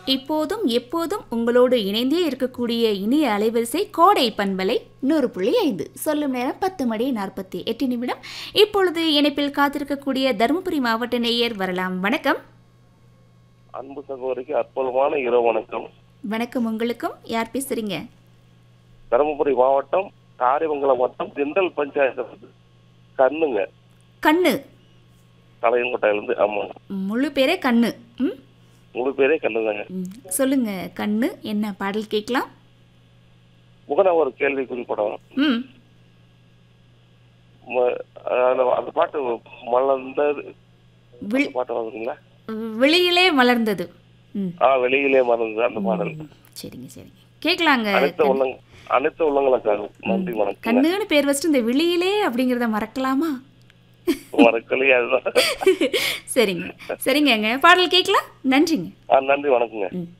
இப்போதும் எப்போதும் உங்களோடு இணைந்தே இருக்கக்கூடிய இனிய அலைவரிசை கோடை பண்பலை நூறு புள்ளி ஐந்து சொல்லும் நேரம் பத்து மணி நாற்பத்தி எட்டு நிமிடம் இப்பொழுது இணைப்பில் காத்திருக்கக்கூடிய தருமபுரி மாவட்ட நேயர் வரலாம் வணக்கம் அன்பு சகோதரிக்கு அற்புதமான இரவு வணக்கம் வணக்கம் உங்களுக்கும் யார் பேசுறீங்க தருமபுரி மாவட்டம் காரிமங்கலம் வட்டம் திண்டல் பஞ்சாயத்து கண்ணுங்க கண்ணு தலையங்கோட்டையிலேருந்து ஆமா முழு பேரே கண்ணு ம் முழு பேரே கண்ணுதாங்க ம். சொல்லுங்க கண்ணு என்ன பாடல் கேட்கலாம் முகன ஒரு கேள்விக்குறி படம் ம் ம- அந்த அந்த பாட்டு மலர்ந்தது வில் அந்த பாட்டு வருதுங்களா வெளியிலே மலர்ந்தது ம் ஆ வெளியிலே மலர்ந்தது அந்த பாடல் சரிங்க சரிங்க கேட்கலாங்க அனைத்து உள்ளங்க அனைத்து உள்ளங்களுக்காக நன்றி வணக்கம் கண்ணுன்னு பேர் வச்சுட்டு இந்த வெளியிலே அப்படிங்கிறத மறக்கலாமா மறக்கலையே அதுதான் சரிங்க சரிங்கங்க பாடல் கேட்கலாம் நன்றிங்க ஆ நன்றி வணக்கங்க ம்